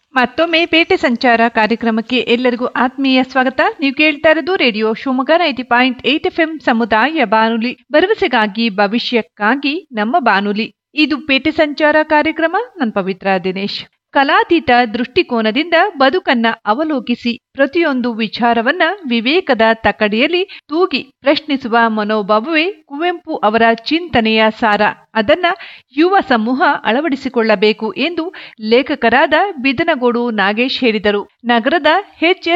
ಮತ್ತೊಮ್ಮೆ ಪೇಟೆ ಸಂಚಾರ ಕಾರ್ಯಕ್ರಮಕ್ಕೆ ಎಲ್ಲರಿಗೂ ಆತ್ಮೀಯ ಸ್ವಾಗತ ನೀವು ಕೇಳ್ತಾ ಇರೋದು radio Shivamogga ninety point eight F M ಸಮುದಾಯ ಬಾನುಲಿ ಭರವಸೆಗಾಗಿ ಭವಿಷ್ಯಕ್ಕಾಗಿ ನಮ್ಮ ಬಾನುಲಿ ಇದು ಪೇಟೆ ಸಂಚಾರ ಕಾರ್ಯಕ್ರಮ ನನ್ನ ಪವಿತ್ರ ದಿನೇಶ್ ಕಲಾತೀತ ದೃಷ್ಟಿಕೋನದಿಂದ ಬದುಕನ್ನ ಅವಲೋಕಿಸಿ ಪ್ರತಿಯೊಂದು ವಿಚಾರವನ್ನ ವಿವೇಕದ ತಕಡಿಯಲ್ಲಿ ತೂಗಿ ಪ್ರಶ್ನಿಸುವ ಮನೋಭಾವವೇ ಕುವೆಂಪು ಅವರ ಚಿಂತನೆಯ ಸಾರ ಅದನ್ನ ಯುವ ಸಮೂಹ ಅಳವಡಿಸಿಕೊಳ್ಳಬೇಕು ಎಂದು ಲೇಖಕರಾದ ಬಿದನಗೋಡು ನಾಗೇಶ್ ಹೇಳಿದರು ನಗರದ ಎಚ್